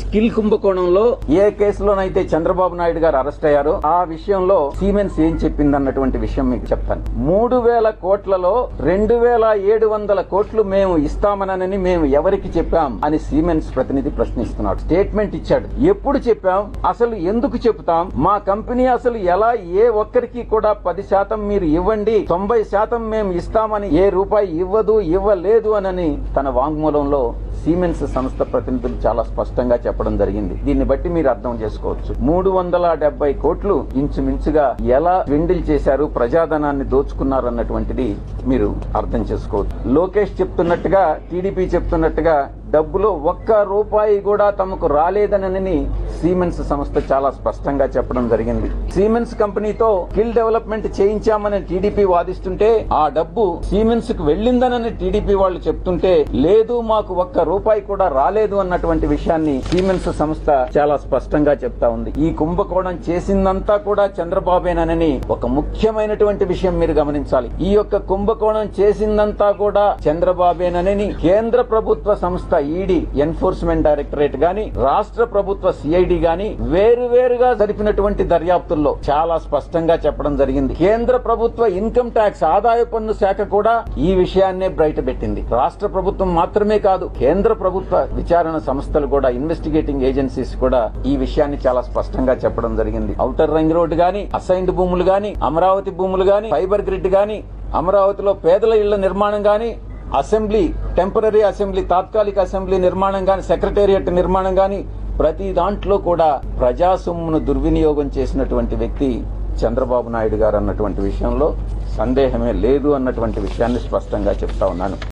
skill కుంభకోణంలో ఏ కేసులోనైతే చంద్రబాబు నాయుడు గారు arrest అయ్యారో ఆ విషయంలో సీమెన్స్ ఏం చెప్పింది అన్నటువంటి విషయం మీకు చెప్తాను మూడు వేల కోట్లలో రెండు వేల ఏడు వందల కోట్లు మేము ఇస్తామనని మేము ఎవరికి చెప్పాం అని సీమెన్స్ ప్రతినిధి ప్రశ్నిస్తున్నాడు స్టేట్మెంట్ ఇచ్చాడు ఎప్పుడు చెప్పాం అసలు ఎందుకు చెప్తాం మా కంపెనీ అసలు ఎలా ఏ ఒక్కరికి కూడా పది శాతం మీరు ఇవ్వండి తొంభై శాతం మేము ఇస్తామని ఏ రూపాయి ఇవ్వదు ఇవ్వలేదు అనని తన వాంగ్మూలంలో సీమెన్స్ సంస్థ ప్రతినిధులు చాలా స్పష్టంగా చెప్పడం జరిగింది దీన్ని బట్టి మీరు అర్థం చేసుకోవచ్చు మూడు వందల డెబ్బై కోట్లు ఇంచుమించుగా ఎలా వెండిల్ చేశారు ప్రజాధనాన్ని దోచుకున్నారు అన్నటువంటిది మీరు అర్థం చేసుకోవచ్చు లోకేష్ చెప్తున్నట్టుగా టీడీపీ చెప్తున్నట్టుగా డబ్బులో ఒక్క రూపాయి కూడా తమకు రాలేదనని సీమెన్స్ సంస్థ చాలా స్పష్టంగా చెప్పడం జరిగింది సీమెన్స్ కంపెనీతో స్కిల్ డెవలప్మెంట్ చేయించామని టీడీపీ వాదిస్తుంటే ఆ డబ్బు సీమెన్స్ కు వెళ్ళిందనని టీడీపీ వాళ్ళు చెప్తుంటే లేదు మాకు ఒక్క రూపాయి కూడా రాలేదు అన్నటువంటి విషయాన్ని సీమెన్స్ సంస్థ చాలా స్పష్టంగా చెప్తా ఉంది ఈ కుంభకోణం చేసిందంతా కూడా చంద్రబాబేనని ఒక ముఖ్యమైనటువంటి విషయం మీరు గమనించాలి ఈ యొక్క కుంభకోణం చేసిందంతా కూడా చంద్రబాబేనని కేంద్ర ప్రభుత్వ సంస్థ ఈడీ ఎన్ఫోర్స్మెంట్ డైరెక్టరేట్ గాని రాష్ట్ర ప్రభుత్వ సిఐడి గాని వేరు వేరుగా జరిపినటువంటి దర్యాప్తుల్లో చాలా స్పష్టంగా చెప్పడం జరిగింది కేంద్ర ప్రభుత్వ ఇన్కమ్ ట్యాక్స్ ఆదాయ పన్ను శాఖ కూడా ఈ విషయాన్నే బయటపెట్టింది రాష్ట్ర ప్రభుత్వం మాత్రమే కాదు కేంద్ర ప్రభుత్వ విచారణ సంస్థలు కూడా ఇన్వెస్టిగేటింగ్ ఏజెన్సీస్ కూడా ఈ విషయాన్ని చాలా స్పష్టంగా చెప్పడం జరిగింది ఔటర్ రింగ్ రోడ్డు గాని అసైన్డ్ భూములు గాని అమరావతి భూములు గాని ఫైబర్ గ్రిడ్ గాని అమరావతిలో పేదల ఇళ్ల నిర్మాణం గాని అసెంబ్లీ టెంపరీ అసెంబ్లీ తాత్కాలిక అసెంబ్లీ నిర్మాణం గాని సెక్రటేరియట్ నిర్మాణం గాని ప్రతి దాంట్లో కూడా ప్రజా సొమ్మును దుర్వినియోగం చేసినటువంటి వ్యక్తి చంద్రబాబు నాయుడు గారు అన్నటువంటి విషయంలో సందేహమే లేదు అన్నటువంటి విషయాన్ని స్పష్టంగా చెప్తా ఉన్నాను